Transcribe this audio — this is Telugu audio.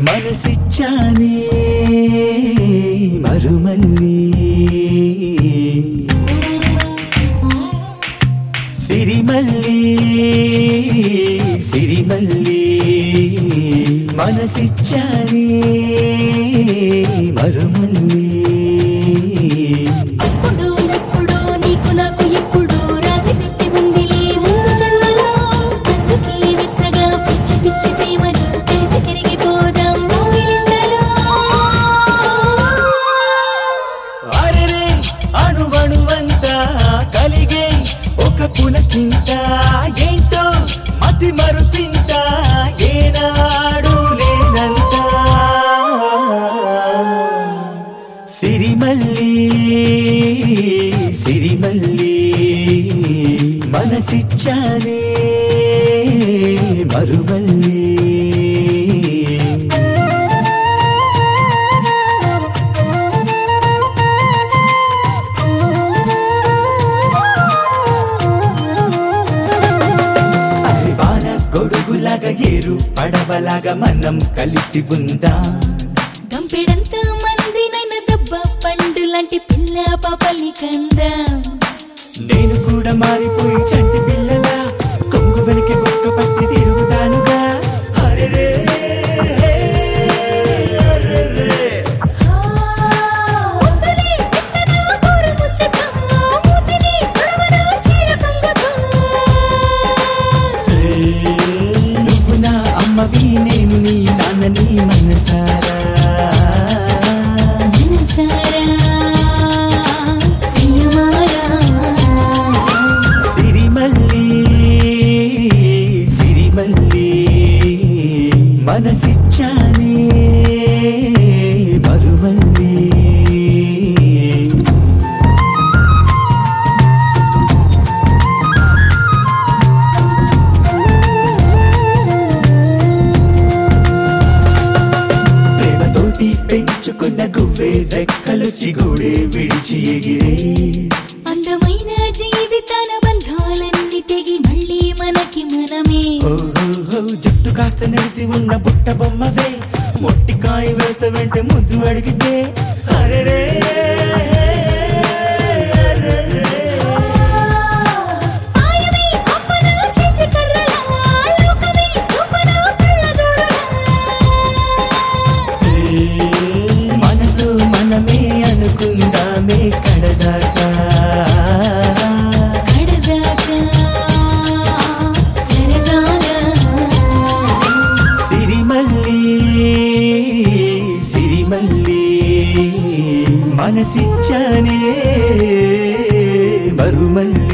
మనసిచ్చానే మరుమల్లి సిరిమల్లి సిరిమల్లి మనసిచ్చానే మరుమల్లి అప్పుడు ఎప్పుడో నీకు నాకు ఎప్పుడు రాసి పెట్టి ఉందిలే ముందు జన్మలో అందుకే వెచ్చగా పిచ్చి పిచ్చి ప్రేమలు కలిసి కరిగిపోదాం మూగిలింతలో అరెరే అణువణువంతా కలిగే ఒక పులకింత ఏంటో మతి మరుపింత ఏనాడు లేనంత సిరిమల్లి సిరిమల్లి మనసిచ్చానే మరుమల్లి అరివాన గొడుగులాగా ఏరు పడవలాగా మనం కలిసి ఉందా గంపెడంత మంది నైన దెబ్బ పండు లాంటి పిల్ల పాపల్ని కందాం నేను కూడా మారిపోయి చంటి పిల్లలా కొంగు వెనక కుక్క పట్టి తిరుగుతానుగా అరెరే, అరెరే. ముద్దులే పెట్టనా గోరు ముద్దతో, మూతిని తొడవనా చీర కొంగుతో. నువ్వు నా అమ్మవి నేను నీ నాన్నని మనసారా మనసారా, ప్రియమారా. సిరిమల్లి సిరిమల్లి మనసిచ్చానే మరుమల్లి ప్రేమతోటి పెంచుకున్న గువ్వే రెక్కలు చిగుడే విడిచి ఎగిరే అందమైన జీవితాన బంధాలన్నీ తెగి మళ్ళీ మనకి మనమే ఓహో జుట్టు కాస్త నెలిసి ఉన్న బుట్ట బొమ్మవే మొట్టికాయ వేస్త వెంట ముద్దు అడిగితే అరెరే సాయమే అప్పనా చేతి కర్రలా, లోకమే చూపనా కళ్ళజోడులా. మనతో మనమే అనుకుందామే కడదాకా కడదాకా సరదాగా సిరిమల్లి సిరిమల్లి మనసిచ్చానే మరుమల్లి